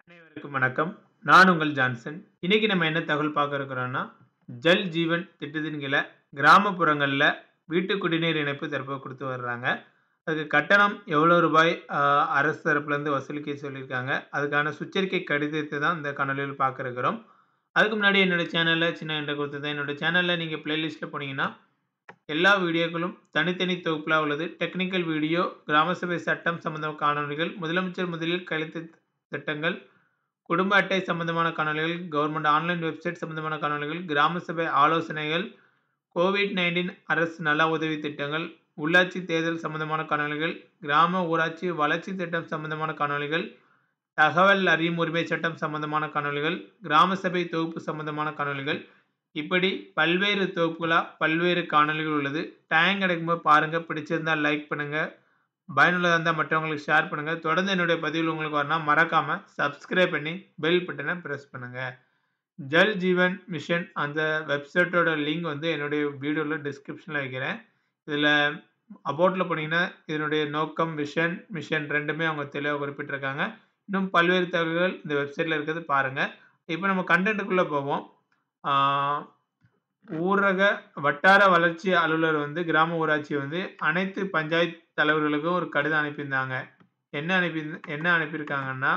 அனைவருக்கும் வணக்கம். நான் உங்கள் ஜான்சன். இன்னைக்கு நம்ம என்ன தகவல் பார்க்க இருக்கிறோம்னா, ஜல் ஜீவன் திட்டத்தின் கீழ கிராமப்புறங்கள்ல வீட்டு குடிநீர் இணைப்பு தரப்பு குடுத்து வர்றாங்க. அதுக்கு கட்டணம் எவ்வளோ ரூபாய் அ அரசு தரப்புலேருந்து வசூலிக்க சொல்லியிருக்காங்க. அதுக்கான சுற்றறிக்கை கடிதத்த தான் இந்த காணொளியில் பார்க்க இருக்கிறோம். அதுக்கு முன்னாடி என்னோட சேனல்ல சின்ன என்ட்ரோ குடுத்துருந்தேன். என்னோட சேனல்ல நீங்க பிளேலிஸ்ட்ல போனீங்கன்னா, எல்லா வீடியோக்களும் தனித்தனி தொகுப்புலா உள்ளது. டெக்னிக்கல் வீடியோ, கிராம சபை சட்டம் சம்பந்தமான காணொளிகள், முதலமைச்சர் முதலில் கையெழுத்து திட்டங்கள், குடும்ப அட்டை சம்பந்தமான காணொளிகள், கவர்ன்மெண்ட் ஆன்லைன் வெப்சைட் சம்பந்தமான காணொளிகள், கிராம சபை ஆலோசனைகள், கோவிட்-19 அரசு நல உதவி திட்டங்கள், உள்ளாட்சி தேர்தல் சம்பந்தமான காணொளிகள், கிராம ஊராட்சி வளர்ச்சி திட்டம் சம்பந்தமான காணொளிகள், தகவல் அறியும் உரிமை சட்டம் சம்பந்தமான காணொளிகள், கிராம சபை தொகுப்பு சம்பந்தமான காணொளிகள், இப்படி பல்வேறு தொகுப்புகளா பல்வேறு காணொளிகள் உள்ளது. டைம் கிடைக்கும்போது பாருங்க. பிடிச்சிருந்தா லைக் பண்ணுங்க. பயனுள்ளதா இருந்தா மற்றவங்களுக்கு ஷேர் பண்ணுங்க. தொடர்ந்து என்னுடைய பதிவுகள் உங்களுக்கு வரணும்னா மறக்காம சப்ஸ்கிரைப் பண்ணி பெல் பட்டன பிரஸ் பண்ணுங்க. ஜல் ஜீவன் மிஷன் அந்த வெப்சைட்டோட லிங்க் வந்து என்னுடைய வீடியோல டிஸ்கிரிப்ஷன்ல வைக்கிறேன். இதுல அபௌட்ல போனீங்கன்னா, இதனுடைய நோக்கம், விஷன், மிஷன் 2மே அவங்க தெளிவா குறிப்பிட்டிருக்காங்க. இன்னும் பல்வேறு தகவல்கள் இந்த வெப்சைட்ல இருக்குது பாருங்க. இப்ப நம்ம கன்டென்ட்க்குள்ள போவோம். ஆ ஊரக வட்டார வளர்ச்சி அலுவலர் வந்து கிராம ஊராட்சி வந்து அனைத்து பஞ்சாயத்து தலைவர்களுக்கும் ஒரு கடிதம் அனுப்பியிருந்தாங்க. என்ன அனுப்பி என்ன அனுப்பியிருக்காங்கன்னா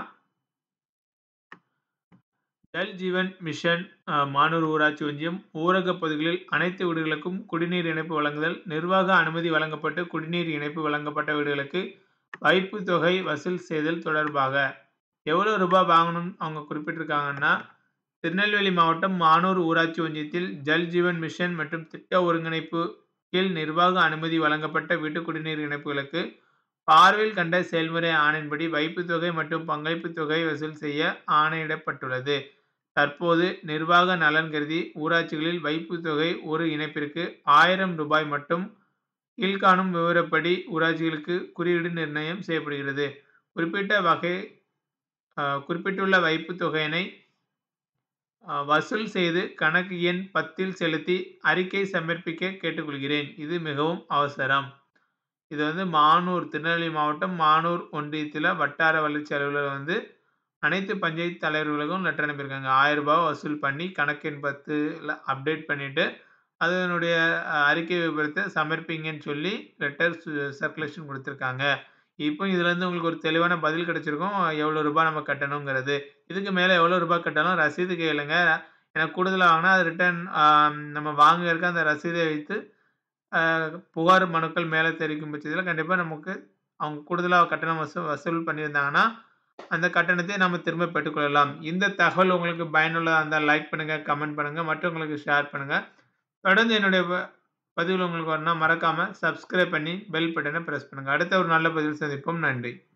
ஜல் ஜீவன் மிஷன் அ மானூர் ஊராட்சி ஒன்றியம் ஊரக பகுதிகளில் அனைத்து வீடுகளுக்கும் குடிநீர் இணைப்பு வழங்குதல், நிர்வாக அனுமதி வழங்கப்பட்டு குடிநீர் இணைப்பு வழங்கப்பட்ட வீடுகளுக்கு வைப்பு தொகை வசூல் செய்தல் தொடர்பாக எவ்வளோ ரூபாய் வாங்கணும்னு அவங்க குறிப்பிட்டிருக்காங்கன்னா, திருநெல்வேலி மாவட்டம் மானூர் ஊராட்சி ஒன்றியத்தில் ஜல் ஜீவன் மிஷன் மற்றும் திட்ட ஒருங்கிணைப்பு கீழ் நிர்வாக அனுமதி வழங்கப்பட்ட வீட்டு குடிநீர் இணைப்புகளுக்கு பார்வையில் கண்ட செயல்முறை ஆணையின்படி வைப்பு தொகை மற்றும் பங்களிப்பு தொகை வசூல் செய்ய ஆணையிடப்பட்டுள்ளது. தற்போது நிர்வாக நலன் கருதி ஊராட்சிகளில் வைப்பு தொகை ஒரு இணைப்பிற்கு ரூ. மட்டும் கீழ்காணும் விவரப்படி ஊராட்சிகளுக்கு குறியீடு நிர்ணயம் செய்யப்படுகிறது. குறிப்பிட்ட வகை அ குறிப்பிட்டுள்ள வைப்பு தொகையினை அ வசூல் செய்து கணக்கு எண் 10ல் செலுத்தி அறிக்கை சமர்ப்பிக்க கேட்டுக்கொள்கிறேன். இது மிகவும் அவசரம். இது வந்து மானூர் திருநெல்வேலி மாவட்டம் மானூர் ஒன்றியத்தில வட்டார வளர்ச்சி அலுவலர் வந்து அனைத்து பஞ்சாயத்து தலைவர்களுக்கும் லெட்டர் அனுப்பியிருக்காங்க. ரூ. 1000 வசூல் பண்ணி கணக்கு எண் 10ல அப்டேட் பண்ணிட்டு, அதனுடைய அறிக்கை விபரத்த சமர்ப்பிங்கன்னு சொல்லி லெட்டர் சு சர்க்குலேஷன் குடுத்திருக்காங்க. இப்போ இதுலருந்து உங்களுக்கு ஒரு தெளிவான பதில் கிடைச்சிருக்கும். எவ்வளோ ரூபாய் நம்ம கட்டணுங்கிறது. இதுக்கு மேல எவ்வளோ ரூபாய் கட்டணும் ரசீது கேளுங்க. ஏன்னா கூடுதலா வாங்குனா அது ரிட்டர்ன் அ நம்ம வாங்குறதுக்கு அந்த ரசீதை வைத்து அ புகார் மனுக்கள் மேல தெரிவிக்கும் பட்சத்தில கண்டிப்பா நமக்கு அவங்க கூடுதலா கட்டணம் வசூ வசூல் பண்ணியிருந்தாங்கன்னா, அந்த கட்டணத்தை நம்ம திரும்ப பெற்றுக்கொள்ளலாம். இந்த தகவல் உங்களுக்கு பயனுள்ளதா இருந்தா லைக் பண்ணுங்க, கமெண்ட் பண்ணுங்க, மற்றவங்களுக்கு ஷேர் பண்ணுங்க. தொடர்ந்து என்னுடைய ப பதிவுகள் உங்களுக்கு வரணும்னா மறக்காம சப்ஸ்கிரைப் பண்ணி பெல் பட்டன பிரஸ் பண்ணுங்க. அடுத்த ஒரு நல்ல பதிவில் சந்திப்போம். நன்றி.